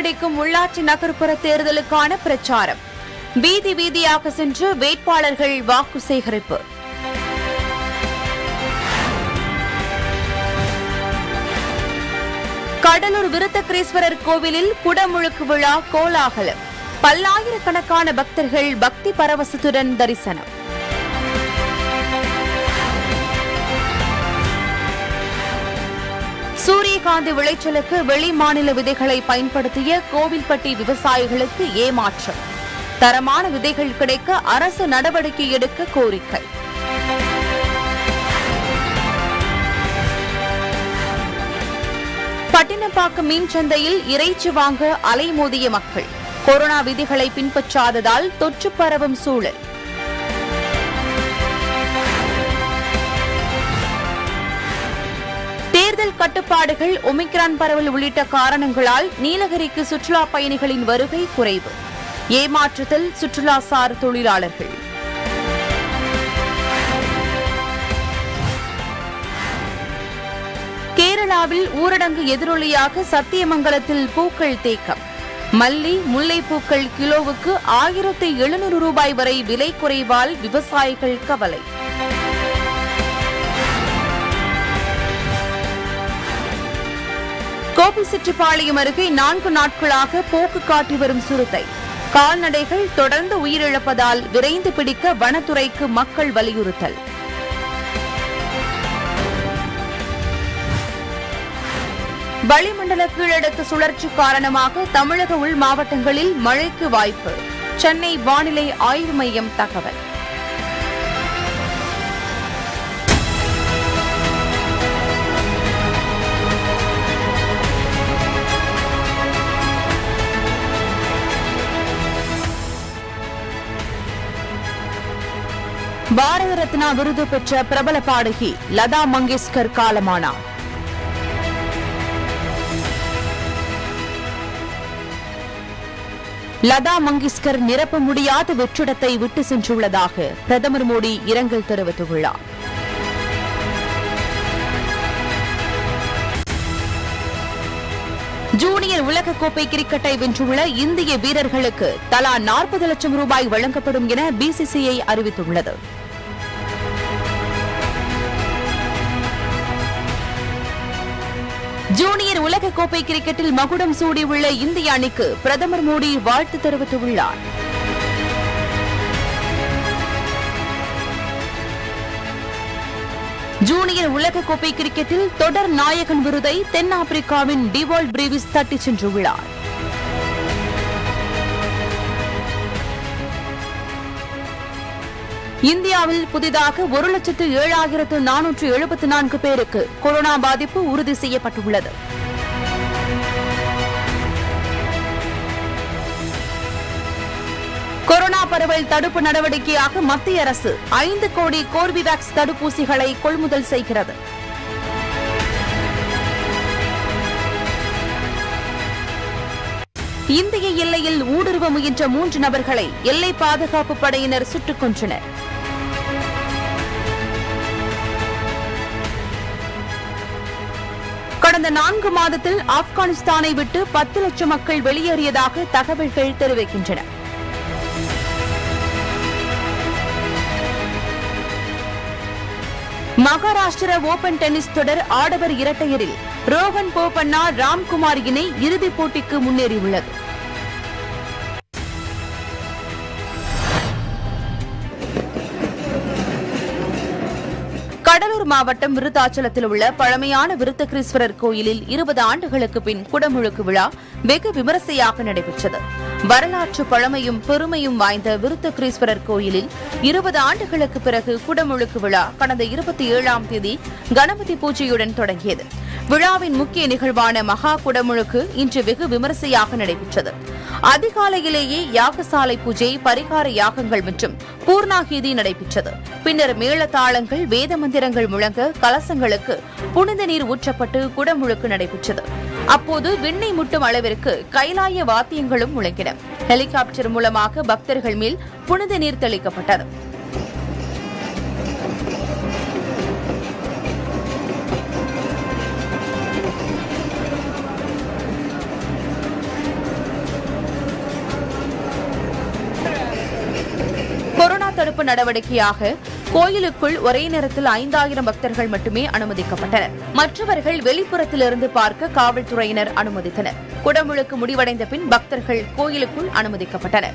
பிடிக்கும் உள்ளாட்சி நகர்ப்புற தேர்தலுக்கான பிரச்சாரம் வீதி வீதியாக சென்று வேட்பாளர்கள் வாக்கு சேகரிப்பு கடலூர் விருத்தகிரீஸ்வரர் கோவிலில் குடமுழுக்கு விழா கோலாகலம் பல்லாயிரக்கணக்கான பக்தர்கள் பக்தி பரவசத்துடன் தரிசனம் சூரியகாந்தி விளைச்சலுக்கு வெளி மாநில விதைகளை பயன்படுத்திய கோவில்பட்டி விவசாயிகளுக்கு ஏமாற்றம் தரமான விதைகள் கிடைக்க அரசு நடவடிக்கை எடுக்க கோரிக்கை பட்டினப்பாக்கம் மீன் சந்தையில் இறைச்சி வாங்க அலைமோதிய மக்கள் கொரோனா விதிகளை பின்பற்றாததால் தொற்று பரவும் சூழல் தேர்தல் கட்டுப்பாடுகள் ஒமிக்ரான் பரவல் உள்ளிட்ட காரணங்களால் நீலகிரிக்கு சுற்றுலா பயணிகளின் வருகை குறைவு ஏமாற்றத்தில் சுற்றுலாசார் தொழிலாளர்கள் கேரளாவில் ஊரடங்கு எதிரொலியாக சத்தியமங்கலத்தில் பூக்கள் தேக்கம் மல்லி முல்லைப்பூக்கள் கிலோவுக்கு ஆயிரத்தி எழுநூறு ரூபாய் வரை விலை குறைவால் விவசாயிகள் கவலை கோபிச்செட்டிப்பாளையம் அருகே நான்கு நாட்களாக போக்கு காட்டி வரும் சிறுத்தை கால்நடைகள் தொடர்ந்து உயிரிழப்பதால் விரைந்து பிடிக்க வனத்துறைக்கு மக்கள் வலியுறுத்தல் வளிமண்டல கீழடுக்கு சுழற்சி காரணமாக தமிழக உள் மாவட்டங்களில் மழைக்கு வாய்ப்பு சென்னை வானிலை ஆய்வு மையம் தகவல் பாரத ரத்னா விருது பெற்ற பிரபல பாடகி லதா மங்கேஷ்கர் காலமானார் லதா மங்கேஷ்கர் நிரப்ப முடியாத வெற்றிடத்தை விட்டு சென்றுள்ளதாக பிரதமர் மோடி இரங்கல் தெரிவித்துள்ளார் ஜூனியர் உலகக்கோப்பை கிரிக்கெட்டை வென்றுள்ள இந்திய வீரர்களுக்கு தலா நாற்பது லட்சம் ரூபாய் வழங்கப்படும் என பிசிசிஐ அறிவித்துள்ளது ஜூனியர் உலகக்கோப்பை கிரிக்கெட்டில் மகுடம் சூடியுள்ள இந்திய அணிக்கு பிரதமர் மோடி வாழ்த்து தெரிவித்துள்ளார் ஜூனியர் உலகக்கோப்பை கிரிக்கெட்டில் தொடர் நாயகன் விருதை தென்னாப்பிரிக்காவின் டிவால் பிரேவிஸ் தட்டிச் சென்றுள்ளார் இந்தியாவில் புதிதாக ஒரு லட்சத்து ஏழாயிரத்து நானூற்று எழுபத்தி நான்கு பேருக்கு கொரோனா பாதிப்பு உறுதி செய்யப்பட்டுள்ளது கொரோனா பரவல் தடுப்பு நடவடிக்கையாக மத்திய அரசு ஐந்து கோடி கோர்பிவேக்ஸ் தடுப்பூசிகளை கொள்முதல் செய்கிறது இந்திய எல்லையில் ஊடுருவ முயன்ற மூன்று நபர்களை எல்லை பாதுகாப்பு படையினர் சுட்டுக் கொன்றனர் கடந்த நான்கு மாதத்தில் ஆப்கானிஸ்தானை விட்டு பத்து லட்சம் மக்கள் வெளியேறியதாக தகவல்கள் தெரிவிக்கின்றன மகாராஷ்டிர ஓபன் டென்னிஸ் தொடர் ஆடவர் இரட்டையரில் ரோஹன் போபண்ணா ராம்குமார் இணை இறுதிப் போட்டிக்கு முன்னேறியுள்ளது கடலூர் மாவட்டம் விருத்தாச்சலத்தில் உள்ள பழமையான விருத்தகிரீஸ்வரர் கோயிலில் இருபது ஆண்டுகளுக்கு பின் குடமுழுக்கு விழா வெகு விமரிசையாக நடைபெற்றது வரலாற்று பழமையும் பெருமையும் வாய்ந்த விருத்தகிரீஸ்வரர் கோயிலில் இருபது ஆண்டுகளுக்கு பிறகு குடமுழுக்கு விழா கடந்த இருபத்தி ஏழாம் தேதி கணபதி பூஜையுடன் தொடங்கியது விழாவின் முக்கிய நிகழ்வான மகா குடமுழுக்கு இன்று வெகு விமரிசையாக நடைபெற்றது அதிகாலையிலேயே யாகசாலை பூஜை பரிகார யாகங்கள் மற்றும் பூர்ணாகீதி நடைபெற்றது பின்னர் மேளதாளங்கள் வேத மந்திரங்கள் முழங்க கலசங்களுக்கு புனித நீர் ஊற்றப்பட்டு குடமுழுக்கு நடைபெற்றது அப்போது விண்ணை முட்டும் அளவிற்கு கைலாய வாத்தியங்களும் முழங்கின ஹெலிகாப்டர் மூலமாக பக்தர்கள் மேல் புனித நீர் தெளிக்கப்பட்டது முன்னெடுப்பு நடவடிக்கையாக கோயிலுக்குள் ஒரே நேரத்தில் ஐந்தாயிரம் பக்தர்கள் மட்டுமே அனுமதிக்கப்பட்டனர் மற்றவர்கள் வெளிப்புறத்திலிருந்து பார்க்க காவல்துறையினர் அனுமதித்தனர் குடமுழுக்கு முடிவடைந்த பின் பக்தர்கள் கோயிலுக்குள் அனுமதிக்கப்பட்டனர்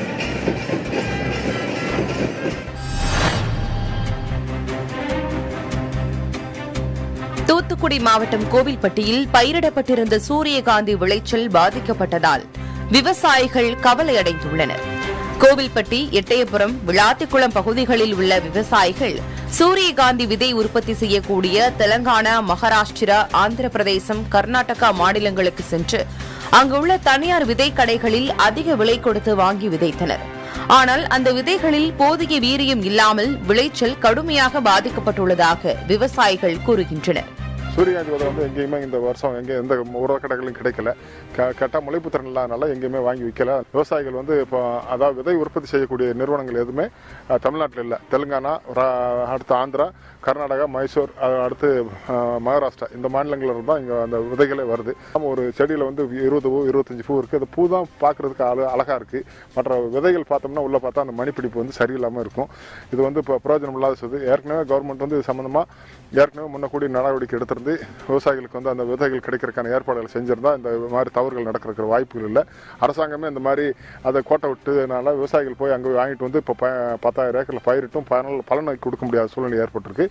தூத்துக்குடி மாவட்டம் கோவில்பட்டியில் பயிரிடப்பட்டிருந்த சூரியகாந்தி விளைச்சல் பாதிக்கப்பட்டதால் விவசாயிகள் கவலையடைந்துள்ளனர் கோவில்பட்டி எட்டயபுரம் விளாத்திக்குளம் பகுதிகளில் உள்ள விவசாயிகள் சூரியகாந்தி விதை உற்பத்தி செய்யக்கூடிய தெலங்கானா மகாராஷ்டிரா ஆந்திர பிரதேசம் கர்நாடகா மாநிலங்களுக்கு சென்று அங்குள்ள தனியார் விதை கடைகளில் அதிக விலை கொடுத்து வாங்கி விதைத்தனர் ஆனால் அந்த விதைகளில் போதிய வீரியம் இல்லாமல் விளைச்சல் கடுமையாக பாதிக்கப்பட்டுள்ளதாக விவசாயிகள் கூறுகின்றனர் சூரியகாந்தி விதை வந்து எங்கேயுமே இந்த வருஷம் எங்கே எந்த உர கடைகளும் கிடைக்கல க கரெக்டாக முளைப்பு திறன் இல்லாதனால எங்கேயுமே வாங்கி விற்கல விவசாயிகள் வந்து இப்போ அதாவது விதை உற்பத்தி செய்யக்கூடிய நிறுவனங்கள் எதுவுமே அஹ், தமிழ்நாட்டில் இல்லை தெலுங்கானா ரா- அடுத்து ஆந்திரா கர்நாடகா மைசூர் அஹ், அடுத்து அஹ், மகாராஷ்டிரா இந்த மாநிலங்களில் தான் இங்கே அந்த விதைகளே வருது நம்ம ஒரு செடியில் வந்து இருபது பூ இருபத்தஞ்சு பூ இருக்குது அந்த பூ தான் பார்க்குறதுக்கு அழ அழகாக இருக்குது மற்ற விதைகள் பார்த்தோம்னா உள்ளே பார்த்தா அந்த மணிப்பிடிப்பு வந்து சரியில்லாமல் இருக்கும் இது வந்து இப்போ பிரயோஜனம் இல்லாத செய்து ஏற்கனவே கவர்மெண்ட் வந்து இது சம்மந்தமாக ஏற்கனவே முன்னக்கூடி நடவடிக்கை எடுத்திருந்து விவசாயிகளுக்கு வந்து அந்த விதைகள் கிடைக்கிறதுக்கான ஏற்பாடுகள் செஞ்சிருந்தா இந்த மாதிரி தவறுகள் நடக்கிறதுக்கு வாய்ப்புகள் இல்லை அரசாங்கமே இந்த மாதிரி அதை கோட்டை விட்டதுனால விவசாயிகள் போய் அங்கே வாங்கிட்டு வந்து இப்போ ப பத்தாயிரம் ஏக்கரில் பயிரிட்டும் பயனால் பலனை கொடுக்க முடியாத சூழ்நிலை ஏற்பட்டிருக்கு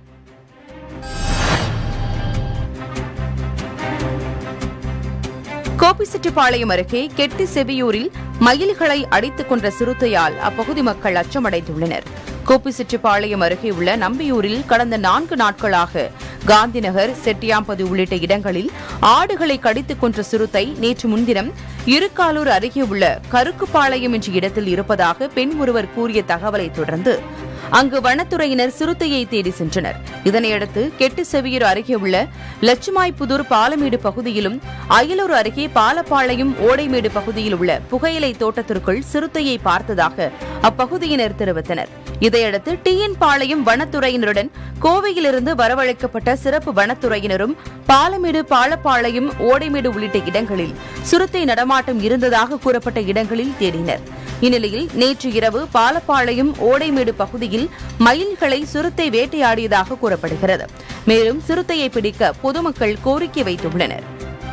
கோபிச்செட்டிப்பாளையம் அருகே கெட்டி செவியூரில் மயில்களை அடித்துக் கொன்ற சிறுத்தையால் அப்பகுதி மக்கள் அச்சமடைந்துள்ளனர் கோபிச்செட்டிப்பாளையம் அருகே உள்ள நம்பியூரில் கடந்த நான்கு நாட்களாக காந்திநகர் செட்டியாம்பது உள்ளிட்ட இடங்களில் ஆடுகளை கடித்துக் கொன்ற சிறுத்தை நேற்று முன்தினம் இருக்காலூர் அருகே உள்ள கருக்குப்பாளையம் என்ற இடத்தில் இருப்பதாக பெண் ஒருவர் கூறிய தகவலை தொடர்ந்து அங்கு வனத்துறையினர் சிறுத்தையை தேடி சென்றனர் இதனையடுத்து கெட்டு செவியூர் அருகே உள்ள லட்சுமாய்புதூர் பாலமேடு பகுதியிலும் அயலூர் அருகே பாலப்பாளையம் ஓடைமேடு பகுதியில் உள்ள புகையிலை தோட்டத்திற்குள் சிறுத்தையை பார்த்ததாக அப்பகுதியினர் தெரிவித்தனர் இதையடுத்து டிஎன் பாளையம் வனத்துறையினருடன் கோவையிலிருந்து வரவழைக்கப்பட்ட சிறப்பு வனத்துறையினரும் பாலமேடு பாலப்பாளையம் ஓடைமேடு உள்ளிட்ட இடங்களில் சிறுத்தை நடமாட்டம் இருந்ததாக கூறப்பட்ட இடங்களில் தேடினர் இந்நிலையில் நேற்று இரவு பாலப்பாளையம் ஓடைமேடு பகுதியில் மயில்களை சிறுத்தை வேட்டையாடியதாக கூறப்படுகிறது மேலும் சிறுத்தையை பிடிக்க பொதுமக்கள் கோரிக்கை வைத்துள்ளனர்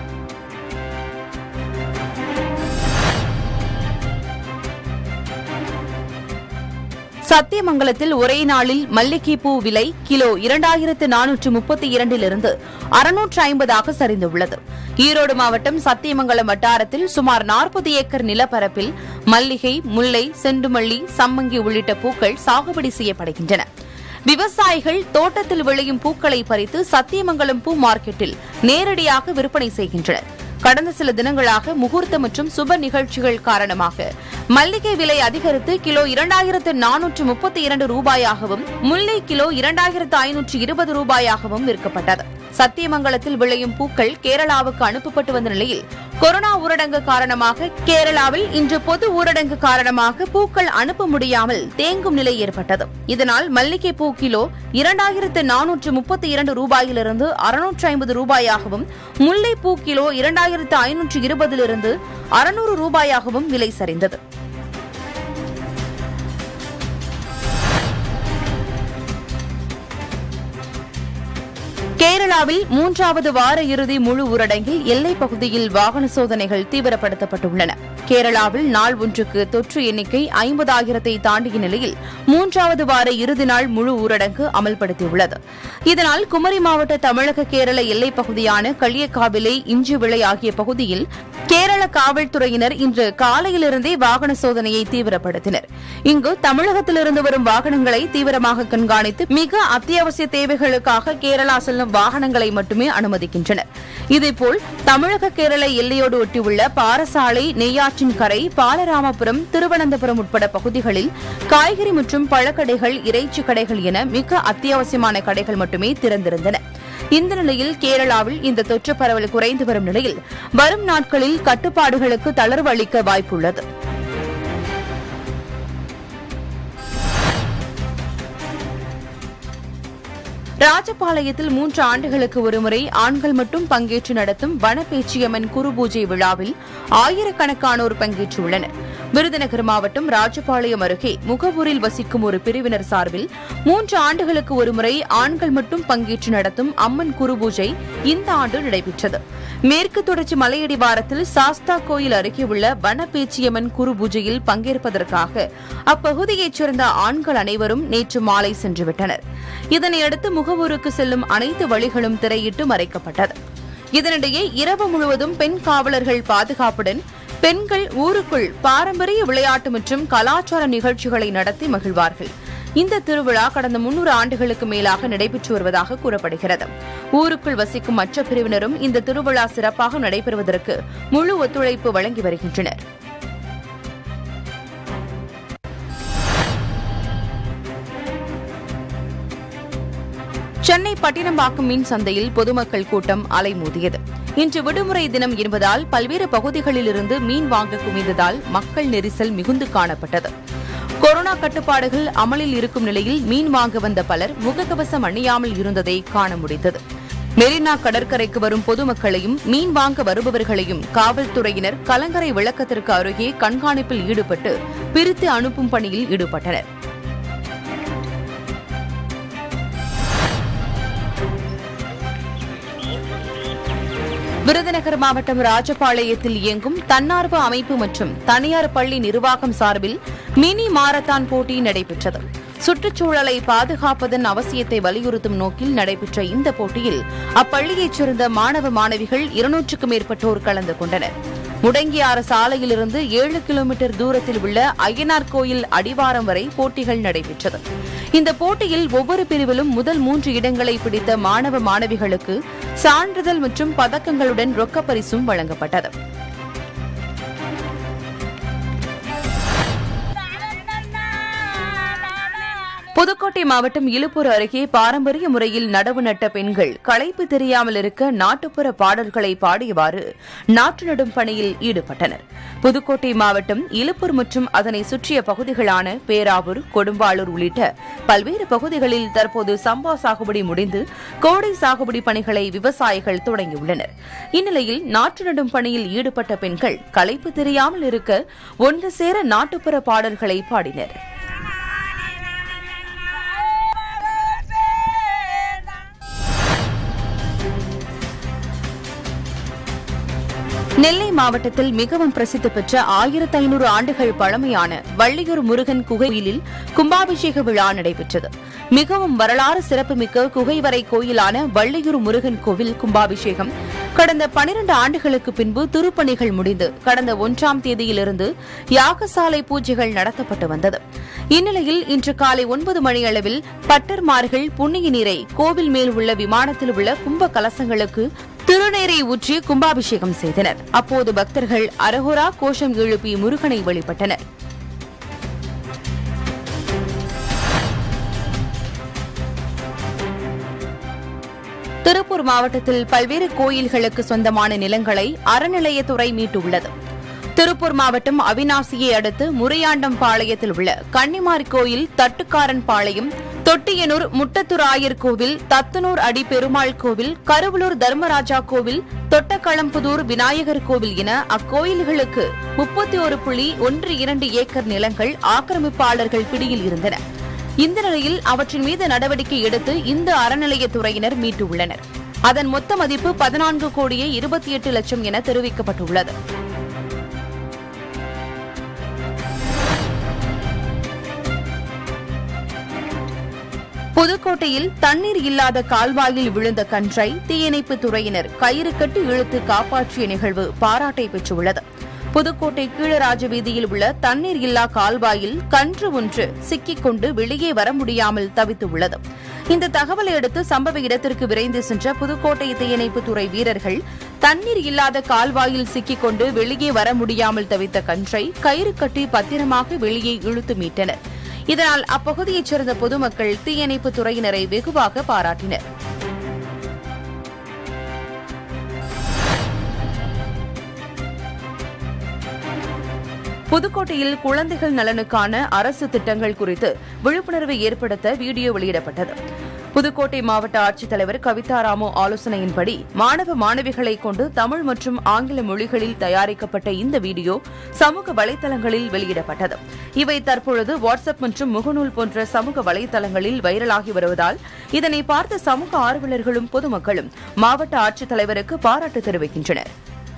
சத்தியமங்கலத்தில் ஒரே நாளில் மல்லிகை பூ விலை கிலோ இரண்டாயிரத்து நானூற்று முப்பத்தி இரண்டிலிருந்து அறுநூற்று ஐம்பதாக சரிந்துள்ளது ஈரோடு மாவட்டம் சத்தியமங்கலம் வட்டாரத்தில் சுமார் நாற்பது ஏக்கர் நிலப்பரப்பில் மல்லிகை முல்லை செண்டுமல்லி சம்மங்கி உள்ளிட்ட பூக்கள் சாகுபடி செய்யப்படுகின்றன விவசாயிகள் தோட்டத்தில் விளையும் பூக்களை பறித்து சத்தியமங்கலம் பூ மார்க்கெட்டில் நேரடியாக விற்பனை செய்கின்றனர் கடந்த சில தினங்களாக முகூர்த்த மற்றும் சுப நிகழ்ச்சிகள் காரணமாக மல்லிகை விலை அதிகரித்து கிலோ இரண்டாயிரத்து நானூற்று முப்பத்தி இரண்டு ரூபாயாகவும் முல்லை கிலோ இரண்டாயிரத்து ஐநூற்று இருபது ரூபாயாகவும் விற்கப்பட்டது சத்தியமங்கலத்தில் விளையும் பூக்கள் கேரளாவுக்கு அனுப்பப்பட்டு வந்த நிலையில் கொரோனா ஊரடங்கு காரணமாக கேரளாவில் இன்று பொது ஊரடங்கு காரணமாக பூக்கள் அனுப்ப முடியாமல் தேங்கும் நிலை ஏற்பட்டது இதனால் மல்லிகை பூ கிலோ இரண்டாயிரத்து நானூற்று முப்பத்தி இரண்டு ரூபாயிலிருந்து அறுநூற்று ஐம்பது ரூபாயாகவும் முல்லை பூ கிலோ இரண்டாயிரத்து ஐநூற்று இருபதிலிருந்து அறுநூறு ரூபாயாகவும் விலை சரிந்தது கேரளாவில் மூன்றாவது வார இறுதி முழு ஊரடங்கில் எல்லைப் பகுதியில் வாகன சோதனைகள் தீவிரப்படுத்தப்பட்டுள்ளன கேரளாவில் நாள் ஒன்றுக்கு தொற்று எண்ணிக்கை ஐம்பதாயிரத்தை தாண்டிய நிலையில் மூன்றாவது வார இறுதி நாள் முழு ஊரடங்கு அமல்படுத்தியுள்ளது இதனால் குமரி மாவட்ட தமிழக கேரள எல்லைப் பகுதியான களியக்காவிலை இஞ்சிவிளை ஆகிய பகுதியில் கேரள காவல்துறையினர் இன்று காலையிலிருந்தே வாகன சோதனையை தீவிரப்படுத்தினர் இங்கு தமிழகத்திலிருந்து வரும் வாகனங்களை தீவிரமாக கண்காணித்து மிக அத்தியாவசிய தேவைகளுக்காக கேரளா செல்லும் வாகனங்களை மட்டுமே அனுமதிக்கின்றனர் இதேபோல் தமிழக கேரள எல்லையோடு ஒட்டியுள்ள பாரசாலை நெய்யாற்றின் கரை பாலராமபுரம் திருவனந்தபுரம் உட்பட பகுதிகளில் காய்கறி மற்றும் பழக்கடைகள் இறைச்சி கடைகள் என மிக அத்தியாவசியமான கடைகள் மட்டுமே திறந்திருந்தன இந்த நிலையில் கேரளாவில் இந்த தொற்று பரவல் குறைந்து வரும் நிலையில் வரும் நாட்களில் கட்டுப்பாடுகளுக்கு தளர்வு அளிக்க வாய்ப்புள்ளது ராஜபாளையத்தில் மூன்று ஆண்டுகளுக்கு ஒருமுறை ஆண்கள் மட்டும் பங்கேற்று நடத்தும் வனப்பேச்சியம்மன் குரு பூஜை விழாவில் ஆயிரக்கணக்கானோர் பங்கேற்றுள்ளனர் விருதுநகர் மாவட்டம் ராஜபாளையம் அருகே முகவூரில் வசிக்கும் ஒரு பிரிவினர் சார்பில் மூன்று ஆண்டுகளுக்கு ஒருமுறை ஆண்கள் மட்டும் பங்கேற்று நடத்தும் அம்மன் குருபூஜை இந்த ஆண்டு நடைபெற்றது மேற்கு தொடர்ச்சி மலையடிவாரத்தில் சாஸ்தா கோயில் அருகே உள்ள வனப்பேச்சியம்மன் குருபூஜையில் பங்கேற்பதற்காக அப்பகுதியைச் சேர்ந்த ஆண்கள் அனைவரும் நேற்று மாலை சென்றுவிட்டனர் இதனையடுத்து முகவூருக்கு செல்லும் அனைத்து வழிகளும் திரையிட்டு மறைக்கப்பட்டது இதனிடையே இரவு முழுவதும் பெண் காவலர்கள் பாதுகாப்புடன் பெண்கள் ஊருக்குள் பாரம்பரிய விளையாட்டு மற்றும் கலாச்சார நிகழ்ச்சிகளை நடத்தி மகிழ்வார்கள் இந்த திருவிழா கடந்த முன்னூறு ஆண்டுகளுக்கு மேலாக நடைபெற்று வருவதாக கூறப்படுகிறது ஊருக்குள் வசிக்கும் மற்ற பிரிவினரும் இந்த திருவிழா சிறப்பாக நடைபெறுவதற்கு முழு ஒத்துழைப்பு வழங்கி வருகின்றனர் சென்னை பட்டினம்பாக்கம் மீன் சந்தையில் பொதுமக்கள் கூட்டம் அலைமோதியது இன்று விடுமுறை தினம் என்பதால் பல்வேறு பகுதிகளிலிருந்து மீன் வாங்க குவிந்ததால் மக்கள் நெரிசல் மிகுந்து காணப்பட்டது கொரோனா கட்டுப்பாடுகள் அமலில் இருக்கும் நிலையில் மீன் வாங்க வந்த பலர் முகக்கவசம் அணியாமல் இருந்ததை காண முடிந்தது மெரினா கடற்கரைக்கு வரும் பொதுமக்களையும் மீன் வாங்க வருபவர்களையும் காவல்துறையினர் கலங்கரை விளக்கத்திற்கு அருகே கண்காணிப்பில் ஈடுபட்டு பிரித்து அனுப்பும் பணியில் ஈடுபட்டனர் விருதுநகர் மாவட்டம் ராஜபாளையத்தில் இயங்கும் தன்னார்வ அமைப்பு மற்றும் தனியார் பள்ளி நிர்வாகம் சார்பில் மினி மாரத்தான் போட்டி நடைபெற்றது சுற்றுச்சூழலை பாதுகாப்பதன் அவசியத்தை வலியுறுத்தும் நோக்கில் நடைபெற்ற இந்த போட்டியில் அப்பள்ளியைச் சேர்ந்த மாணவ மாணவிகள் இருநூற்றுக்கும் மேற்பட்டோர் கலந்து கொண்டனர் முடங்கியாறு சாலையிலிருந்து ஏழு கிலோமீட்டர் தூரத்தில் உள்ள அய்யனார் கோயில் அடிவாரம் வரை போட்டிகள் நடைபெற்றது இந்த போட்டியில் ஒவ்வொரு பிரிவிலும் முதல் மூன்று இடங்களை பிடித்த மாணவ மாணவிகளுக்கு சான்றிதழ் மற்றும் பதக்கங்களுடன் ரொக்கப் பரிசும் வழங்கப்பட்டது புதுக்கோட்டை மாவட்டம் இலுப்பூர் அருகே பாரம்பரிய முறையில் நடவு நட்ட பெண்கள் களைப்பு தெரியாமல் இருக்க நாட்டுப்புற பாடல்களை பாடியவாறு நாற்று நடும் பணியில் ஈடுபட்டனர் புதுக்கோட்டை மாவட்டம் இலுப்பூர் மற்றும் அதனை சுற்றிய பகுதிகளான பேராவூர் கொடும்பாளூர் உள்ளிட்ட பல்வேறு பகுதிகளில் தற்போது சம்பா சாகுபடி முடிந்து கோடை சாகுபடி பணிகளை விவசாயிகள் தொடங்கியுள்ளனர் இந்நிலையில் நாற்று நடும் பணியில் ஈடுபட்ட பெண்கள் களைப்பு தெரியாமல் இருக்க ஒன்று சேர நாட்டுப்புற பாடல்களை பாடினர் நெல்லை மாவட்டத்தில் மிகவும் பிரசித்தி பெற்ற ஆயிரத்து ஐநூறு ஆண்டுகள் பழமையான வள்ளியூர் முருகன் குகையிலில் கும்பாபிஷேக விழா நடைபெற்றது மிகவும் வரலாறு சிறப்புமிக்க குகைவரை கோயிலான வள்ளியூர் முருகன் கோவில் கும்பாபிஷேகம் கடந்த பனிரண்டு ஆண்டுகளுக்கு பின்பு திருப்பணிகள் முடிந்து கடந்த ஒன்றாம் தேதியிலிருந்து யாகசாலை பூஜைகள் நடத்தப்பட்டு வந்தது இந்நிலையில் இன்று காலை ஒன்பது மணியளவில் பட்டர்மார்கள் புண்ணிய நீரை கோவில் மேல் உள்ள விமானத்தில் உள்ள கும்ப கலசங்களுக்கு திருநீரை ஊற்றி கும்பாபிஷேகம் செய்தனர் அப்போது பக்தர்கள் அரகுரா கோஷம் எழுப்பி முருகனை வழிபட்டனர் திருப்பூர் மாவட்டத்தில் பல்வேறு கோயில்களுக்கு சொந்தமான நிலங்களை அறநிலையத்துறை மீட்டுள்ளது திருப்பூர் மாவட்டம் அவினாசியை அடுத்து முறையாண்டம் பாளையத்தில் உள்ள கன்னிமாரி கோயில் தட்டுக்காரன் பாளையம் தொட்டியனூர் முட்டத்துராயர் கோவில் தத்தனூர் அடி பெருமாள் கோவில் கருவலூர் தர்மராஜா கோவில் தொட்டக்களம்புதூர் விநாயகர் கோவில் என அக்கோயில்களுக்கு முப்பத்தி ஒரு புள்ளி ஒன்று இரண்டு ஏக்கர் நிலங்கள் ஆக்கிரமிப்பாளர்கள் பிடியில் இருந்தன இந்த நிலையில் அவற்றின் மீது நடவடிக்கை எடுத்து இந்த அறநிலையத்துறையினர் மீட்டுள்ளனர் அதன் மொத்த மதிப்பு பதினான்கு கோடியே இருபத்தி எட்டு லட்சம் என தெரிவிக்கப்பட்டுள்ளது புதுக்கோட்டையில் தண்ணீர் இல்லாத கால்வாயில் விழுந்த கன்றை தீயணைப்பு துறையினர் கயிறு கட்டி இழுத்து காப்பாற்றிய நிகழ்வு பாராட்டை பெற்றுள்ளது புதுக்கோட்டை கீழராஜ வீதியில் உள்ள தண்ணீர் இல்லா கால்வாயில் கன்று ஒன்று சிக்கிக் கொண்டு வெளியே வர முடியாமல் தவித்துள்ளது இந்த தகவலை அடுத்து சம்பவ இடத்திற்கு விரைந்து சென்ற புதுக்கோட்டை தீயணைப்பு துறை வீரர்கள் தண்ணீர் இல்லாத கால்வாயில் சிக்கிக் கொண்டு வெளியே வர முடியாமல் தவித்த கன்றை கயிறு கட்டி பத்திரமாக வெளியே இழுத்து மீட்டனர் இதனால் அப்பகுதியைச் சேர்ந்த பொதுமக்கள் தீயணைப்பு துறையினரை வெகுவாக பாராட்டினர் புதுக்கோட்டையில் குழந்தைகள் நலனுக்கான அரசு திட்டங்கள் குறித்து விழிப்புணர்வை ஏற்படுத்த வீடியோ வெளியிடப்பட்டது புதுக்கோட்டை மாவட்ட ஆட்சித்தலைவர் கவிதா ராமு ஆலோசனையின்படி மாணவ மாணவிகளை கொண்டு தமிழ் மற்றும் ஆங்கில மொழிகளில் தயாரிக்கப்பட்ட இந்த வீடியோ சமூக வலைதளங்களில் வெளியிடப்பட்டது இவை தற்பொழுது வாட்ஸ்அப் மற்றும் முகநூல் போன்ற சமூக வலைதளங்களில் வைரலாகி வருவதால் இதனை பார்த்த சமூக ஆர்வலர்களும் பொதுமக்களும் மாவட்ட ஆட்சித்தலைவருக்கு பாராட்டு தெரிவிக்கின்றனர்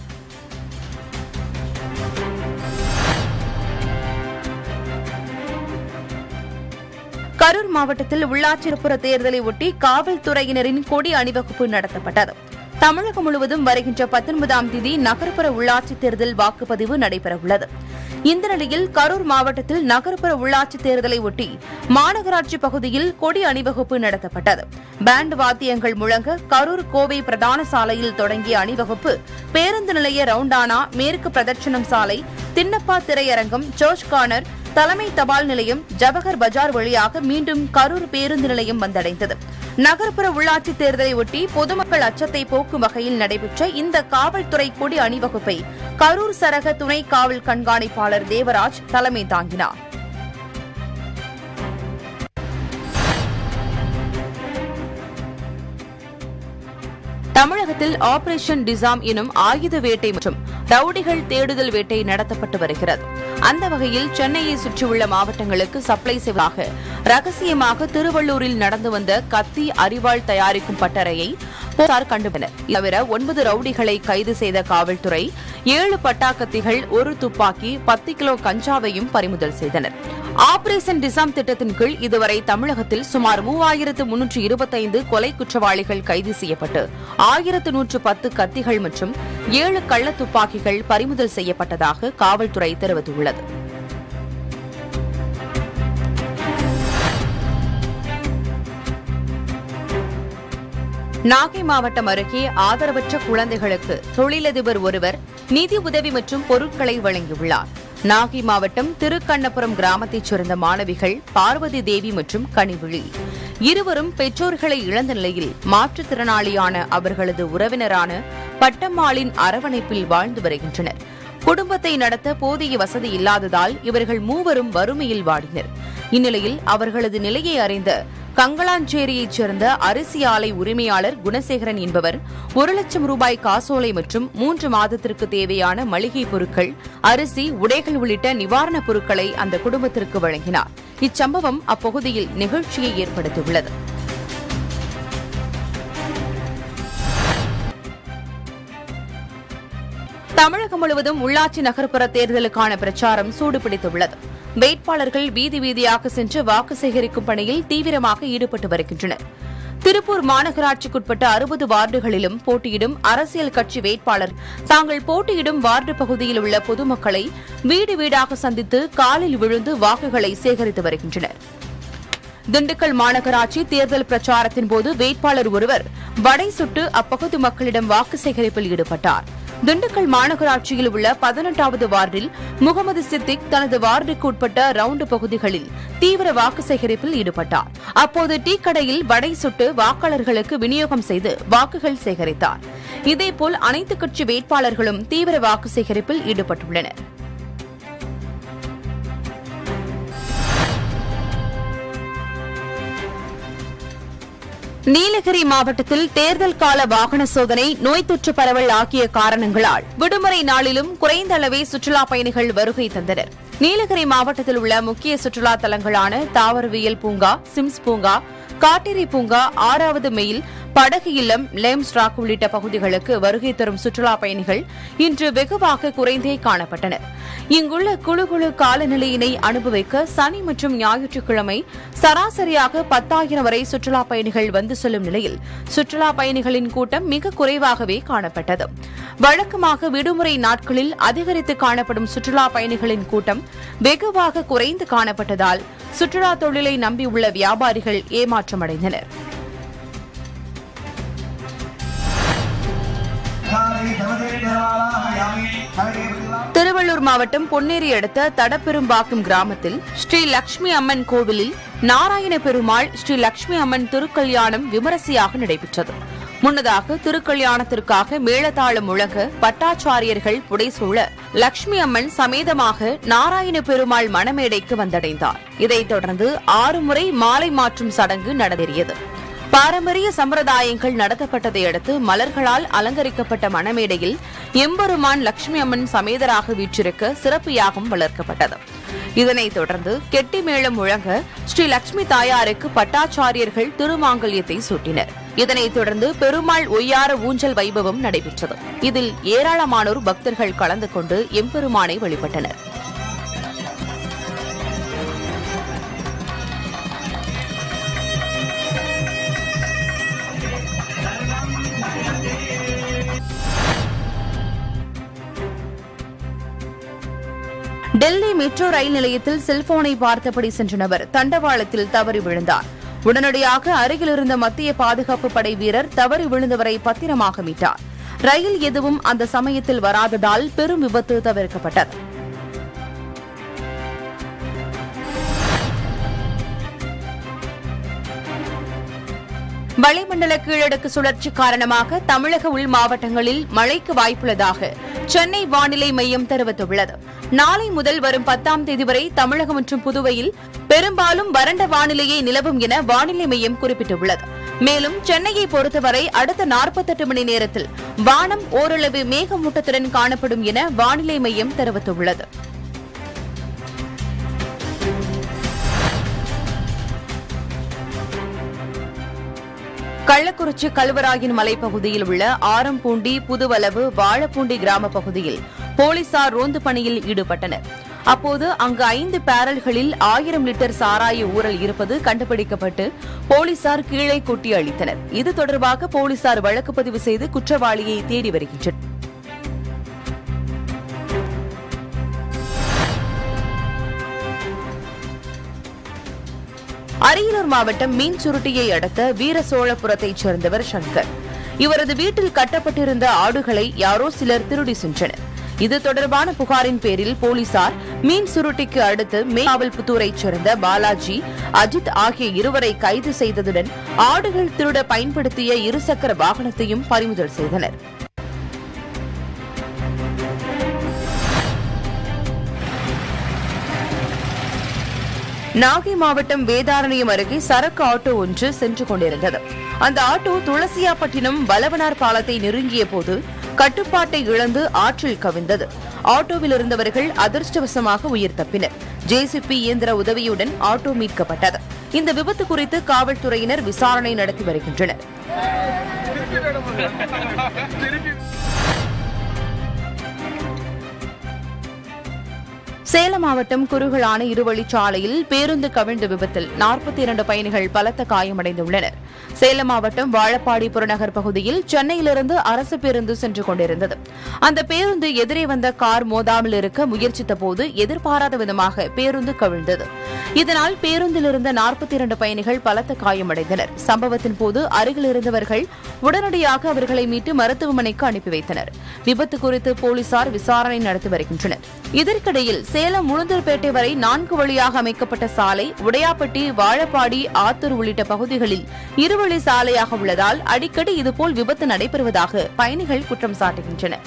கரூர் மாவட்டத்தில் உள்ளாட்சிப்புற தேர்தலை ஒட்டி காவல்துறையினரின் கொடி அணிவகுப்பு நடத்தப்பட்டது தமிழகம் முழுவதும் வருகின்ற பத்தொன்பதாம் தேதி நகர்ப்புற உள்ளாட்சித் தேர்தல் வாக்குப்பதிவு நடைபெறவுள்ளது இந்த நிலையில் கரூர் மாவட்டத்தில் நகர்ப்புற உள்ளாட்சித் தேர்தலை ஒட்டி மாநகராட்சி பகுதியில் கொடி அணிவகுப்பு நடத்தப்பட்டது பேண்ட் வாத்தியங்கள் முழங்க கரூர் கோவை பிரதான சாலையில் தொடங்கிய அணிவகுப்பு பேருந்து நிலைய ரவுண்டானா மேற்கு பிரதட்சணம் சாலை தின்னப்பா திரையரங்கம் சர்ச் கார்னர் தலைமை தபால் நிலையம் ஜவஹர் பஜார் வழியாக மீண்டும் கரூர் பேருந்து நிலையம் வந்தடைந்தது நகர்ப்புற உள்ளாட்சித் தேர்தலை ஒட்டி பொதுமக்கள் அச்சத்தை போக்கும் வகையில் நடைபெற்ற இந்த காவல்துறை கொடி அணிவகுப்பை கரூர் சரக துணை காவல் கண்காணிப்பாளர் தேவராஜ் தலைமை தாங்கினார் தமிழகத்தில் ஆபரேஷன் டிசாம் எனும் ஆயுத வேட்டை மற்றும் ரவுடிகள் தேடுதல் வேட்டை நடத்தப்பட்டு வருகிறது அந்த வகையில் சென்னையை சுற்றியுள்ள மாவட்டங்களுக்கு சப்ளை செய்வதாக ரகசியமாக திருவள்ளூரில் நடந்து வந்த கத்தி அரிவாள் தயாரிக்கும் பட்டறையை போலீசார் கண்டுபிடினர் தவிர ஒன்பது ரவுடிகளை கைது செய்த காவல்துறை ஏழு பட்டாக்கத்திகள் ஒரு துப்பாக்கி பத்து கிலோ கஞ்சாவையும் பறிமுதல் செய்தனர் ஆபரேஷன் டிசாம் திட்டத்தின் கீழ் இதுவரை தமிழகத்தில் சுமார் மூவாயிரத்து முன்னூற்று இருபத்தைந்து கொலை குற்றவாளிகள் கைது செய்யப்பட்டு ஆயிரத்து நூற்று பத்து கத்திகள் மற்றும் ஏழு கள்ள துப்பாக்கிகள் பறிமுதல் செய்யப்பட்டதாக காவல்துறை தெரிவித்துள்ளது நாகை மாவட்டம் அருகே ஆதரவற்ற குழந்தைகளுக்கு தொழிலதிபர் ஒருவர் நிதி உதவி மற்றும் பொருட்களை வழங்கியுள்ளார் நாகை மாவட்டம் திருக்கண்ணபுரம் கிராமத்தைச் சேர்ந்த மாணவிகள் பார்வதி தேவி மற்றும் கனிவிழி இருவரும் பெற்றோர்களை இழந்த நிலையில் மாற்றுத்திறனாளியான அவர்களது உறவினரான பட்டம்மாளின் அரவணைப்பில் வாழ்ந்து வருகின்றனர் குடும்பத்தை நடத்த போதிய வசதி இல்லாததால் இவர்கள் மூவரும் வறுமையில் வாடினர் இந்நிலையில் அவர்களது நிலையை அறிந்த கங்களாஞ்சேரியைச் சேர்ந்த அரிசி ஆலை உரிமையாளர் குணசேகரன் என்பவர் ஒரு லட்சம் ரூபாய் காசோலை மற்றும் மூன்று மாதத்திற்கு தேவையான மளிகை பொருட்கள் அரிசி உடைகள் உள்ளிட்ட நிவாரணப் பொருட்களை அந்த குடும்பத்திற்கு வழங்கினார் இச்சம்பவம் அப்பகுதியில் நிகழ்ச்சியை ஏற்படுத்தியுள்ளது தமிழகம் முழுவதும் உள்ளாட்சி நகர்ப்புற தேர்தலுக்கான பிரச்சாரம் சூடுபிடித்துள்ளது வேட்பாளர்கள் வீதி வீதியாக சென்று வாக்கு சேகரிக்கும் பணியில் தீவிரமாக ஈடுபட்டு வருகின்றனர் திருப்பூர் மாநகராட்சிக்குட்பட்ட அறுபது வார்டுகளிலும் போட்டியிடும் அரசியல் கட்சி வேட்பாளர் தாங்கள் போட்டியிடும் வார்டு பகுதியில் உள்ள பொதுமக்களை வீடு வீடாக சந்தித்து காலில் விழுந்து வாக்குகளை சேகரித்து வருகின்றனர் திண்டுக்கல் மாநகராட்சி தேர்தல் பிரச்சாரத்தின் போது வேட்பாளர் ஒருவர் வடை சுட்டு அப்பகுதி மக்களிடம் வாக்கு சேகரிப்பில் ஈடுபட்டார் திண்டுக்கல் மாநகராட்சியில் உள்ள பதினெட்டாவது வார்டில் முகமது சித்திக் தனது வார்டுக்கு உட்பட்ட ரவுண்டு பகுதிகளில் தீவிர வாக்கு சேகரிப்பில் ஈடுபட்டார் அப்போது டீ கடையில் வடை சுட்டு வாக்காளர்களுக்கு விநியோகம் செய்து வாக்குகள் சேகரித்தார் இதேபோல் அனைத்துக் கட்சி வேட்பாளர்களும் தீவிர வாக்கு சேகரிப்பில் ஈடுபட்டுள்ளனர் நீலகிரி மாவட்டத்தில் தேர்தல் கால வாகன சோதனை நோய் தொற்று பரவல் ஆகிய காரணங்களால் விடுமுறை நாளிலும் குறைந்த அளவே சுற்றுலா பயணிகள் வருகை தந்தனர் நீலகிரி மாவட்டத்தில் உள்ள முக்கிய சுற்றுலா தலங்களான தாவரவியல் பூங்கா சிம்ஸ் பூங்கா காட்டேரி பூங்கா ஆறாவது மெயில் படகு இல்லம் லேம்ஸ் ராக் உள்ளிட்ட பகுதிகளுக்கு வருகை தரும் சுற்றுலா பயணிகள் இன்று வெகுவாக குறைந்தே காணப்பட்டனர் இங்குள்ள குழு குழு காலநிலையினை அனுபவிக்க சனி மற்றும் ஞாயிற்றுக்கிழமை சராசரியாக பத்தாயிரம் வரை சுற்றுலா பயணிகள் வந்து செல்லும் நிலையில் சுற்றுலா பயணிகளின் கூட்டம் மிக குறைவாகவே காணப்பட்டது வழக்கமாக விடுமுறை நாட்களில் அதிகரித்து காணப்படும் சுற்றுலா பயணிகளின் கூட்டம் வெகுவாக குறைந்து காணப்பட்டதால் சுற்றுலா தொழிலை நம்பியுள்ள வியாபாரிகள் ஏமாற்றமடைந்தனர் திருவள்ளூர் மாவட்டம் பொன்னேரி அடுத்த தடப்பெரும்பாக்கம் கிராமத்தில் ஸ்ரீ லட்சுமி அம்மன் கோவிலில் நாராயண பெருமாள் ஸ்ரீ லட்சுமி அம்மன் திருக்கல்யாணம் விமரிசையாக நடைபெற்றது முன்னதாக திருக்கல்யாணத்திற்காக மேளதாளம் முழங்க பட்டாச்சாரியர்கள் புடைசூழ லட்சுமி அம்மன் சமேதமாக நாராயண பெருமாள் மணமேடைக்கு வந்தடைந்தார் இதைத் தொடர்ந்து ஆறு முறை மாலை மாற்றும் சடங்கு நடந்தேறியது பாரம்பரிய சம்பிரதாயங்கள் நடத்தப்பட்டதை அடுத்து மலர்களால் அலங்கரிக்கப்பட்ட மணமேடையில் எம்பெருமான் லட்சுமி அம்மன் சமேதராக வீற்றிருக்க சிறப்பு யாகம் வளர்க்கப்பட்டது இதனைத் தொடர்ந்து கெட்டி மேளம் முழங்க ஸ்ரீ லட்சுமி தாயாருக்கு பட்டாச்சாரியர்கள் திருமாங்கல்யத்தை சூட்டினர் இதனைத் தொடர்ந்து பெருமாள் ஒய்யார ஊஞ்சல் வைபவம் நடைபெற்றது இதில் ஏராளமானோர் பக்தர்கள் கலந்து கொண்டு எம்பெருமானை வழிபட்டனர் டெல்லி மெட்ரோ ரயில் நிலையத்தில் செல்போனை பார்த்தபடி சென்ற நபர் தண்டவாளத்தில் தவறி விழுந்தார் உடனடியாக அருகில் இருந்த மத்திய பாதுகாப்பு படை வீரர் தவறி விழுந்தவரை பத்திரமாக மீட்டார் ரயில் எதுவும் அந்த சமயத்தில் வராததால் பெரும் விபத்து தவிர்க்கப்பட்டது வளிமண்டல கீழடுக்கு சுழற்சி காரணமாக தமிழக உள் மாவட்டங்களில் மழைக்கு வாய்ப்புள்ளதாக சென்னை வானிலை மையம் தெரிவித்துள்ளது நாளை முதல் வரும் பத்தாம் தேதி வரை தமிழகம் மற்றும் புதுவையில் பெரும்பாலும் வறண்ட வானிலையே நிலவும் என வானிலை மையம் குறிப்பிட்டுள்ளது மேலும் சென்னையை பொறுத்தவரை அடுத்த 48 மணி நேரத்தில் வானம் ஓரளவு மேகமூட்டத்துடன் காணப்படும் என வானிலை மையம் தெரிவித்துள்ளது கள்ளக்குறிச்சி கல்வராயன் மலைப்பகுதியில் உள்ள ஆரம்பூண்டி புதுவளவு வாழப்பூண்டி கிராம பகுதியில் போலீசார் ரோந்து பணியில் ஈடுபட்டனர் அப்போது அங்கு ஐந்து பேரல்களில் ஆயிரம் லிட்டர் சாராய ஊறல் இருப்பது கண்டுபிடிக்கப்பட்டு போலீசார் கீழே கொட்டி அளித்தனர் இது தொடர்பாக போலீசார் வழக்கு பதிவு செய்து குற்றவாளியை தேடி வருகின்றனர் அரியலூர் மாவட்டம் மீன் சுருட்டியை அடுத்த வீர சோழபுரத்தைச் சேர்ந்தவர் சங்கர் இவரது வீட்டில் கட்டப்பட்டிருந்த ஆடுகளை யாரோ சிலர் திருடி சென்றனர் இது தொடர்பான புகாரின் பேரில் போலீசார் மீன் சுருட்டிக்கு அடுத்து மேகாவல்புத்தூரைச் சேர்ந்த பாலாஜி அஜித் ஆகிய இருவரை கைது செய்ததுடன் ஆடுகள் திருட பயன்படுத்திய இருசக்கர வாகனத்தையும் பறிமுதல் செய்தனர் நாகை மாவட்டம் வேதாரண்யம் அருகே சரக்கு ஆட்டோ ஒன்று சென்று கொண்டிருந்தது அந்த ஆட்டோ துளசியாப்பட்டினம் வலவனார் பாலத்தை நெருங்கிய போது கட்டுப்பாட்டை இழந்து ஆற்றில் கவிழ்ந்தது ஆட்டோவில் இருந்தவர்கள் அதிர்ஷ்டவசமாக உயிர் தப்பினர் ஜேசிபி இயந்திர உதவியுடன் ஆட்டோ மீட்கப்பட்டது இந்த விபத்து குறித்து காவல்துறையினர் விசாரணை நடத்தி வருகின்றனர் சேலம் மாவட்டம் குருகலான இருவழிச்சாலையில் பேருந்து கவிழ்ந்த விபத்தில் நாற்பத்தி இரண்டு பயணிகள் பலத்த காயமடைந்துள்ளனர் சேலம் மாவட்டம் வாழப்பாடி புறநகர் பகுதியில் சென்னையிலிருந்து அரசு பேருந்து சென்று கொண்டிருந்தது அந்த பேருந்து எதிரே வந்த கார் மோதாமல் இருக்க முயற்சித்த போது எதிர்பாராத விதமாக பேருந்து கவிழ்ந்தது இதனால் பேருந்தில் இருந்த நாற்பத்தி இரண்டு பயணிகள் பலத்த காயமடைந்தனர் சம்பவத்தின் போது அருகில் இருந்தவர்கள் உடனடியாக அவர்களை மீட்டு மருத்துவமனைக்கு அனுப்பி வைத்தனர் விபத்து குறித்து போலீசார் விசாரணை நடத்தி வருகின்றனர் இதற்கிடையில் சேலம் உளுந்தூர்பேட்டை வரை நான்கு வழியாக அமைக்கப்பட்ட சாலை உடையாப்பட்டி வாழப்பாடி ஆத்தூர் உள்ளிட்ட பகுதிகளில் இருவழி சாலையாக உள்ளதால் அடிக்கடி இதுபோல் விபத்து நடைபெறுவதாக பயணிகள் குற்றம் சாட்டுகின்றனர்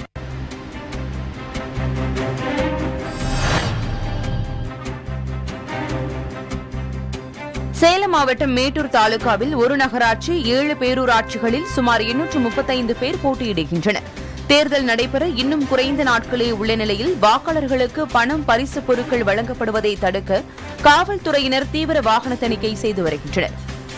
சேலம் மாவட்டம் மேட்டூர் தாலுகாவில் ஒரு நகராட்சி ஏழு பேரூராட்சிகளில் சுமார் எண்ணூற்று முப்பத்தைந்து பேர் போட்டியிடுகின்றனர் தேர்தல் நடைபெற இன்னும் குறைந்த நாட்களே உள்ள நிலையில் வாக்காளர்களுக்கு பணம் பரிசுப் பொருட்கள் வழங்கப்படுவதை தடுக்க காவல்துறையினர் தீவிர வாகன தணிக்கை செய்து வருகின்றனர்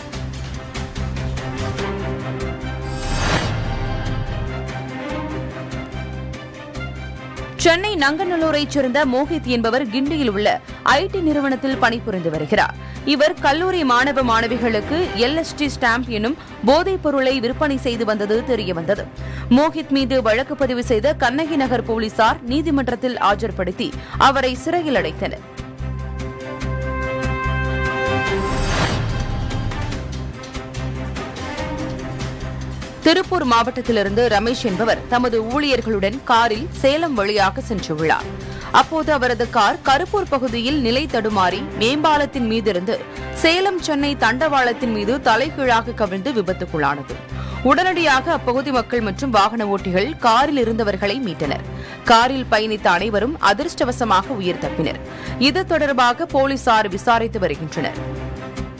சென்னை நங்கநல்லூரைச் சேர்ந்த மோஹித் என்பவர் கிண்டியில் உள்ள ஐடி நிறுவனத்தில் பணிபுரிந்து வருகிறார் இவர் கல்லூரி மாணவ மாணவிகளுக்கு எல்எஸ்டி ஸ்டாம்ப் எனும் போதைப் பொருளை விற்பனை செய்து வந்தது தெரியவந்தது மோஹித் மீது வழக்கு பதிவு செய்த கண்ணகி நகர் போலீசார் நீதிமன்றத்தில் ஆஜர்படுத்தி அவரை சிறையில் அடைத்தனர் திருப்பூர் மாவட்டத்திலிருந்து ரமேஷ் என்பவர் தமது ஊழியர்களுடன் காரில் சேலம் வழியாக சென்றுள்ளார் அப்போது அவரது கார் கருப்பூர் பகுதியில் நிலை தடுமாறி மேம்பாலத்தின் மீதிருந்து சேலம் சென்னை தண்டவாளத்தின் மீது தலைகீழாக கவிழ்ந்து விபத்துக்குள்ளானது உடனடியாக அப்பகுதி மக்கள் மற்றும் வாகன ஓட்டிகள் காரில் இருந்தவர்களை மீட்டனர் காரில் பயணித்த அனைவரும் அதிர்ஷ்டவசமாக உயிர் தப்பினர் இது தொடர்பாக போலீசார் விசாரித்து வருகின்றனர்